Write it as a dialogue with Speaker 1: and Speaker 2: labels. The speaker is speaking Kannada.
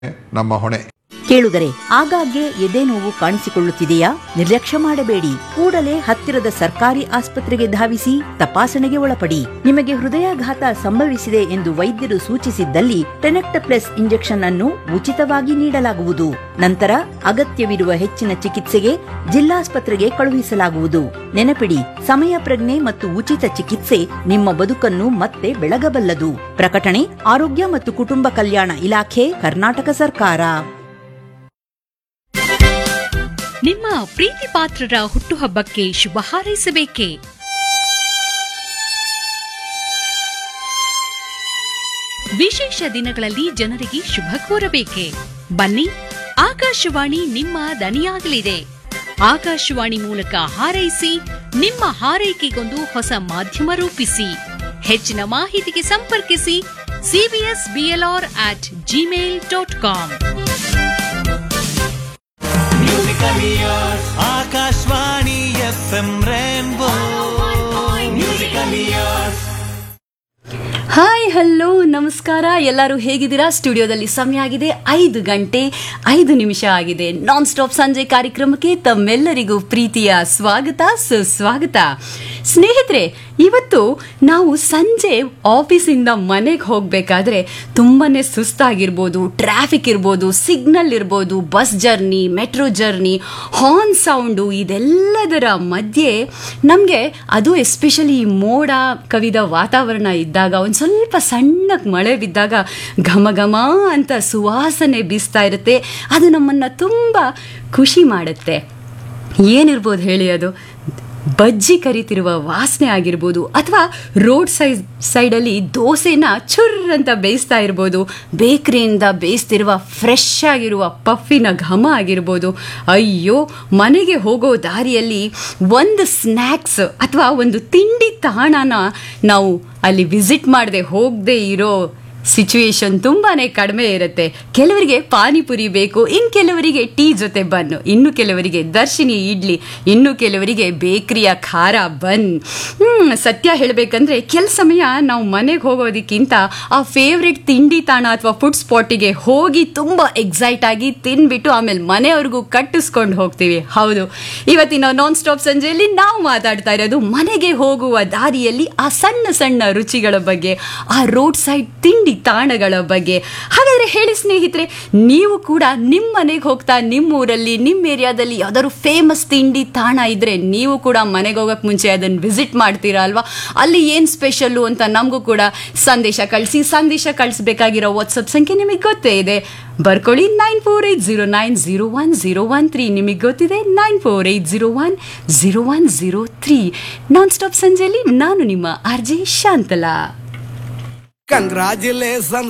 Speaker 1: ನಮ್ಮ ಹೊಣೆ
Speaker 2: ಕೇಳುಗರೆ ಆಗಾಗ್ಗೆ ಎದೆ ನೋವು ಕಾಣಿಸಿಕೊಳ್ಳುತ್ತಿದೆಯಾ ನಿರ್ಲಕ್ಷ್ಯ ಮಾಡಬೇಡಿ ಕೂಡಲೇ ಹತ್ತಿರದ ಸರ್ಕಾರಿ ಆಸ್ಪತ್ರೆಗೆ ಧಾವಿಸಿ ತಪಾಸಣೆಗೆ ಒಳಪಡಿ ನಿಮಗೆ ಹೃದಯಾಘಾತ ಸಂಭವಿಸಿದೆ ಎಂದು ವೈದ್ಯರು ಸೂಚಿಸಿದ್ದಲ್ಲಿ ಟೆನೆಕ್ಟಪ್ಲೆಸ್ ಇಂಜೆಕ್ಷನ್ ಅನ್ನು ಉಚಿತವಾಗಿ ನೀಡಲಾಗುವುದು ನಂತರ ಅಗತ್ಯವಿರುವ ಹೆಚ್ಚಿನ ಚಿಕಿತ್ಸೆಗೆ ಜಿಲ್ಲಾಸ್ಪತ್ರೆಗೆ ಕಳುಹಿಸಲಾಗುವುದು ನೆನಪಿಡಿ ಸಮಯ ಪ್ರಜ್ಞೆ ಮತ್ತು ಉಚಿತ ಚಿಕಿತ್ಸೆ ನಿಮ್ಮ ಬದುಕನ್ನು ಮತ್ತೆ ಬೆಳಗಬಲ್ಲದು ಪ್ರಕಟಣೆ ಆರೋಗ್ಯ ಮತ್ತು ಕುಟುಂಬ ಕಲ್ಯಾಣ ಇಲಾಖೆ ಕರ್ನಾಟಕ ಸರ್ಕಾರ
Speaker 3: ನಿಮ್ಮ ಪ್ರೀತಿ ಪಾತ್ರರ ಹುಟ್ಟುಹಬ್ಬಕ್ಕೆ ಶುಭ ಹಾರೈಸಬೇಕೇ ವಿಶೇಷ ದಿನಗಳಲ್ಲಿ ಜನರಿಗೆ ಶುಭ ಕೋರಬೇಕೆ ಬನ್ನಿ ಆಕಾಶವಾಣಿ ನಿಮ್ಮ ದನಿಯಾಗಲಿದೆ ಆಕಾಶವಾಣಿ ಮೂಲಕ ಹಾರೈಸಿ ನಿಮ್ಮ ಹಾರೈಕೆಗೊಂದು ಹೊಸ ಮಾಧ್ಯಮ ರೂಪಿಸಿ ಹೆಚ್ಚಿನ ಮಾಹಿತಿಗೆ ಸಂಪರ್ಕಿಸಿ CBS BLR at Gmail dot com
Speaker 4: Akashvani F M rainbow musical years
Speaker 5: hi hello ನಮಸ್ಕಾರ ಎಲ್ಲರೂ ಹೇಗಿದ್ದೀರಾ ಸ್ಟುಡಿಯೋದಲ್ಲಿ ಸಮಯ ಆಗಿದೆ ಐದು ಗಂಟೆ ಐದು ನಿಮಿಷ ಆಗಿದೆ ನಾನ್ ಸ್ಟಾಪ್ ಸಂಜೆ ಕಾರ್ಯಕ್ರಮಕ್ಕೆ ತಮ್ಮೆಲ್ಲರಿಗೂ ಪ್ರೀತಿಯ ಸ್ವಾಗತ ಸುಸ್ವಾಗತ ಸ್ನೇಹಿತರೆ ಇವತ್ತು ನಾವು ಸಂಜೆ ಆಫೀಸಿಂದ ಮನೆಗೆ ಹೋಗಬೇಕಾದ್ರೆ ತುಂಬಾನೇ ಸುಸ್ತಾಗಿರ್ಬೋದು ಟ್ರಾಫಿಕ್ ಇರ್ಬೋದು ಸಿಗ್ನಲ್ ಇರ್ಬೋದು bus journey metro journey horn sound ಇದೆಲ್ಲದರ ಮಧ್ಯೆ ನಮಗೆ ಅದು ಎಸ್ಪೆಷಲಿ ಈ ಮೋಡ ಕವಿದ ವಾತಾವರಣ ಇದ್ದಾಗ ಒಂದು ಸ್ವಲ್ಪ ಸಣ್ಣಗೆ ಮಳೆ ಬಿದ್ದಾಗ ಘಮ ಘಮ ಅಂತ ಸುವಾಸನೆ ಬೀಸ್ತಾ ಇರುತ್ತೆ ಅದು ನಮ್ಮನ್ನು ತುಂಬ ಖುಷಿ ಮಾಡುತ್ತೆ ಏನಿರ್ಬೋದು ಹೇಳಿ ಅದು ಬಜ್ಜಿ ಕರಿತಿರುವ ವಾಸನೆ ಆಗಿರ್ಬೋದು ಅಥವಾ ರೋಡ್ ಸೈಡ್ ಸೈಡಲ್ಲಿ ದೋಸೆನ ಚುರ್ ಅಂತ ಬೇಯಿಸ್ತಾ ಇರ್ಬೋದು ಬೇಕ್ರಿಯಿಂದ ಬೇಯಿಸ್ತಿರುವ ಫ್ರೆಶ್ ಆಗಿರುವ ಪಫಿನ ಘಮ ಆಗಿರ್ಬೋದು ಅಯ್ಯೋ ಮನೆಗೆ ಹೋಗೋ ದಾರಿಯಲ್ಲಿ ಒಂದು ಸ್ನ್ಯಾಕ್ಸ್ ಅಥವಾ ಒಂದು ತಿಂಡಿ ತಾಣನ ನಾವು ಅಲ್ಲಿ ವಿಸಿಟ್ ಮಾಡದೆ ಹೋಗದೆ ಇರೋ ಸಿಚುವೇಶನ್ ತುಂಬಾನೇ ಕಡಿಮೆ ಇರುತ್ತೆ ಕೆಲವರಿಗೆ ಪಾನಿಪುರಿ ಬೇಕು ಇನ್ನು ಕೆಲವರಿಗೆ ಟೀ ಜೊತೆ ಬನ್ನು ಇನ್ನು ಕೆಲವರಿಗೆ ದರ್ಶಿನಿ ಇಡ್ಲಿ ಇನ್ನು ಕೆಲವರಿಗೆ ಬೇಕ್ರಿಯ ಖಾರ ಬನ್ ಹ್ಮ್ ಸತ್ಯ ಹೇಳಬೇಕಂದ್ರೆ ಕೆಲ ಸಮಯ ನಾವು ಮನೆಗೆ ಹೋಗೋದಕ್ಕಿಂತ ಆ ಫೇವ್ರೆಟ್ ತಿಂಡಿ ತಾಣ ಅಥವಾ ಫುಡ್ ಸ್ಪಾಟಿಗೆ ಹೋಗಿ ತುಂಬ ಎಕ್ಸೈಟ್ ಆಗಿ ತಿನ್ಬಿಟ್ಟು ಆಮೇಲೆ ಮನೆಯವ್ರಿಗೂ ಕಟ್ಟಿಸ್ಕೊಂಡು ಹೋಗ್ತೀವಿ ಹೌದು ಇವತ್ತಿನ ನಾನ್ ಸ್ಟಾಪ್ ಸಂಜೆಯಲ್ಲಿ ನಾವು ಮಾತಾಡ್ತಾ ಇರೋದು ಮನೆಗೆ ಹೋಗುವ ದಾರಿಯಲ್ಲಿ ಆ ಸಣ್ಣ ಸಣ್ಣ ರುಚಿಗಳ ಬಗ್ಗೆ ಆ ರೋಡ್ ಸೈಡ್ ತಿಂಡಿ ತಾಣಗಳ ಬಗ್ಗೆ ಹಾಗಾದ್ರೆ ಹೇಳಿ ಸ್ನೇಹಿತರೆ ನೀವು ಕೂಡ ನಿಮ್ಮ ಮನೆಗೆ ಹೋಗ್ತಾ ನಿಮ್ಮ ಊರಲ್ಲಿ ನಿಮ್ಮ ಏರಿಯಾದಲ್ಲಿ ಯಾವ್ದಾದ್ರು ಫೇಮಸ್ ತಿಂಡಿ ತಾಣ ಇದ್ರೆ ನೀವು ಕೂಡ ಮನೆಗೆ ಹೋಗಕ್ಕೆ ಮುಂಚೆ ಅದನ್ನು ವಿಸಿಟ್ ಮಾಡ್ತೀರಾ ಅಲ್ವಾ ಅಲ್ಲಿ ಏನು ಸ್ಪೆಷಲ್ಲು ಅಂತ ನಮಗೂ ಕೂಡ ಸಂದೇಶ ಕಳಿಸಿ ಸಂದೇಶ ಕಳಿಸ್ಬೇಕಾಗಿರೋ ವಾಟ್ಸಪ್ ಸಂಖ್ಯೆ ನಿಮಗೆ ಗೊತ್ತೇ ಇದೆ ಬರ್ಕೊಳ್ಳಿ nine four eight zero nine zero one zero one three ನಿಮಗೆ ಗೊತ್ತಿದೆ nine four eight zero one zero one zero three non stop ಸಂಜೆಯಲ್ಲಿ ನಾನು ನಿಮ್ಮ ಆರ್ ಜೆ ಶಾಂತಲಾ
Speaker 4: ಕಂಗ್ರಾಚುಲೇಷನ್